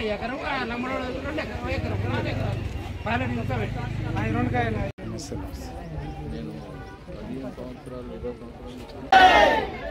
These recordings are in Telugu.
ఎకరం ఆ నమ్మడు రెండు ఎకరం ఎకరం నాలుగు ఎకరాలు పైలట్ మొత్తం పెట్టి అది రెండు కాయలు నేను పదిహేను సంవత్సరాలు ఇరవై సంవత్సరాలు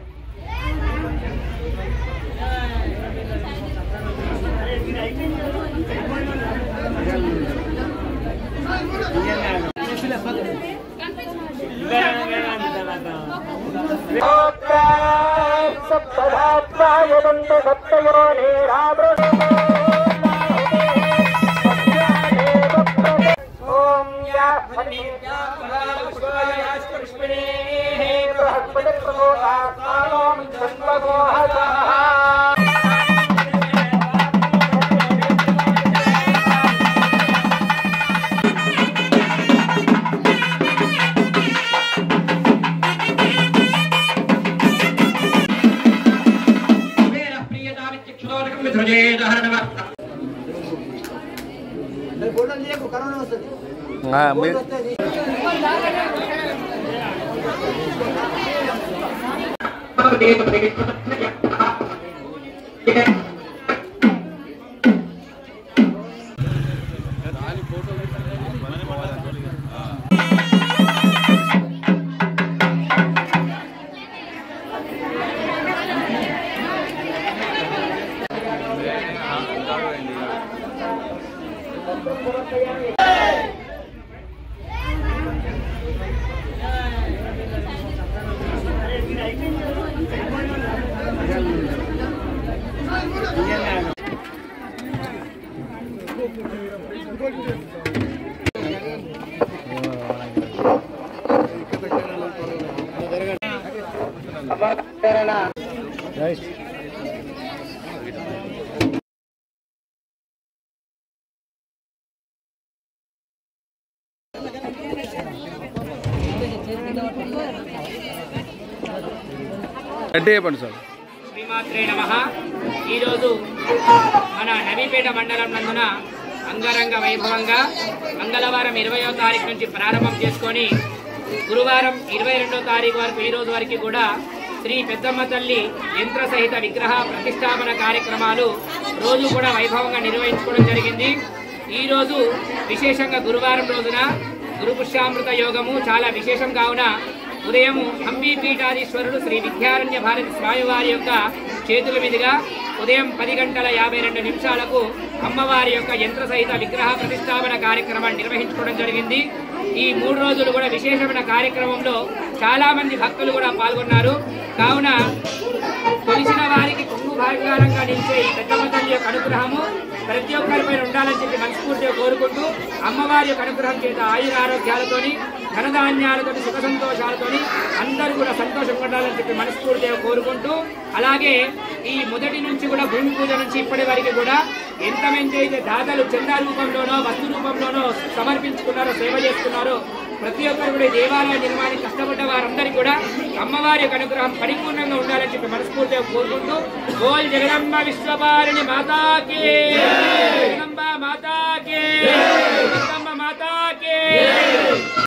అంటే చెప్పండి సార్ శ్రీమాత్రే నమ ఈరోజు మన నవీపేట మండలం నందున అంగరంగ వైభవంగా మంగళవారం ఇరవయో తారీఖు నుంచి ప్రారంభం చేసుకొని గురువారం ఇరవై రెండో తారీఖు వరకు ఈ రోజు వరకు కూడా శ్రీ పెద్దమ్మ తల్లి యంత్ర సహిత విగ్రహ ప్రతిష్టాపన కార్యక్రమాలు రోజు కూడా వైభవంగా నిర్వహించుకోవడం జరిగింది ఈ రోజు విశేషంగా గురువారం రోజున గురుపుష్యామృత యోగము చాలా విశేషం కావున ఉదయం హంపి పీఠాధీశ్వరుడు శ్రీ విద్యారణ్య భారతి స్వామివారి యొక్క చేతుల మీదుగా ఉదయం పది గంటల యాభై రెండు నిమిషాలకు అమ్మవారి యొక్క యంత్ర సహిత విగ్రహ ప్రతిష్టాపన కార్యక్రమాన్ని నిర్వహించుకోవడం జరిగింది ఈ మూడు రోజులు కూడా విశేషమైన కార్యక్రమంలో చాలా మంది భక్తులు కూడా పాల్గొన్నారు కావున కొలిసిన వారికి కుంగు భాగ్యాలంగా నిలిచే ఈ పెద్దమ్మ తల్లి యొక్క అనుగ్రహము ప్రతి ఒక్కరిపైన ఉండాలని చెప్పి మనస్ఫూర్తిగా కోరుకుంటూ అమ్మవారి యొక్క అనుగ్రహం చేత ఆయుర ఆరోగ్యాలతోని ధనధాన్యాలతోని సుఖ సంతోషాలతోని అందరూ కూడా సంతోషంగా ఉండాలని చెప్పి మనస్ఫూర్తిగా కోరుకుంటూ అలాగే ఈ మొదటి నుంచి కూడా భూమి పూజ నుంచి ఇప్పటి వరకు కూడా ఎంతమంది అయితే దాతలు చందా రూపంలోనో వస్తు రూపంలోనో సమర్పించుకున్నారో సేవ చేసుకున్నారో ప్రతి ఒక్కరు కూడా ఈ దేవాలయ నిర్మాణానికి కష్టపడ్డ వారందరికీ కూడా అమ్మవారి యొక్క అనుగ్రహం పరిపూర్ణంగా ఉండాలని చెప్పి మనస్ఫూర్తిగా కోరుకుంటూ గోల్ జగదంబ విశ్వపారిణి మాతాకి జగదంబ మాతాకి జగదంబ మాతాకి